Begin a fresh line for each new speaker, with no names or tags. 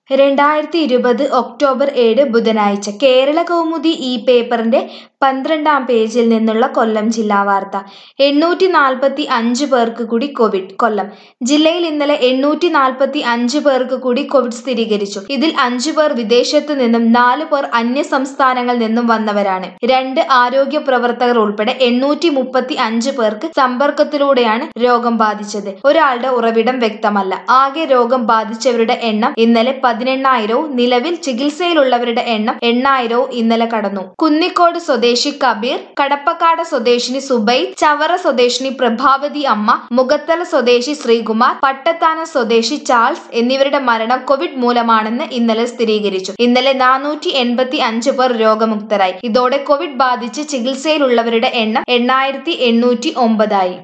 രണ്ടായിരത്തി ഇരുപത് ഒക്ടോബർ ഏഴ് ബുധനാഴ്ച കേരള കൗമുദി ഈ പേപ്പറിന്റെ പന്ത്രണ്ടാം പേജിൽ നിന്നുള്ള കൊല്ലം ജില്ലാ വാർത്ത എണ്ണൂറ്റി നാൽപ്പത്തി അഞ്ച് പേർക്ക് കൂടി കോവിഡ് കൊല്ലം ജില്ലയിൽ ഇന്നലെ എണ്ണൂറ്റി നാൽപ്പത്തി അഞ്ച് പേർക്ക് കൂടി കോവിഡ് സ്ഥിരീകരിച്ചു ഇതിൽ അഞ്ചു പേർ വിദേശത്തു നിന്നും നാല് പേർ അന്യ സംസ്ഥാനങ്ങളിൽ നിന്നും വന്നവരാണ് രണ്ട് ആരോഗ്യ പ്രവർത്തകർ ഉൾപ്പെടെ എണ്ണൂറ്റി മുപ്പത്തി അഞ്ച് പേർക്ക് സമ്പർക്കത്തിലൂടെയാണ് രോഗം ബാധിച്ചത് ഒരാളുടെ ഉറവിടം വ്യക്തമല്ല ആകെ രോഗം ബാധിച്ചവരുടെ എണ്ണം ഇന്നലെ പതിനെണ്ണായിരവും നിലവിൽ ചികിത്സയിലുള്ളവരുടെ എണ്ണം എണ്ണായിരവും ഇന്നലെ കടന്നു കുന്നിക്കോട് സ്വദേശി കബീർ കടപ്പക്കാട് സ്വദേശിനി സുബൈ ചവറ സ്വദേശിനി പ്രഭാവതി അമ്മ മുഖത്തല സ്വദേശി ശ്രീകുമാർ പട്ടത്താനം സ്വദേശി ചാൾസ് എന്നിവരുടെ മരണം കോവിഡ് മൂലമാണെന്ന് ഇന്നലെ സ്ഥിരീകരിച്ചു ഇന്നലെ നാനൂറ്റി എൺപത്തി അഞ്ച് പേർ രോഗമുക്തരായി ഇതോടെ കോവിഡ് ബാധിച്ച് ചികിത്സയിലുള്ളവരുടെ എണ്ണം എണ്ണായിരത്തി എണ്ണൂറ്റി ഒമ്പതായി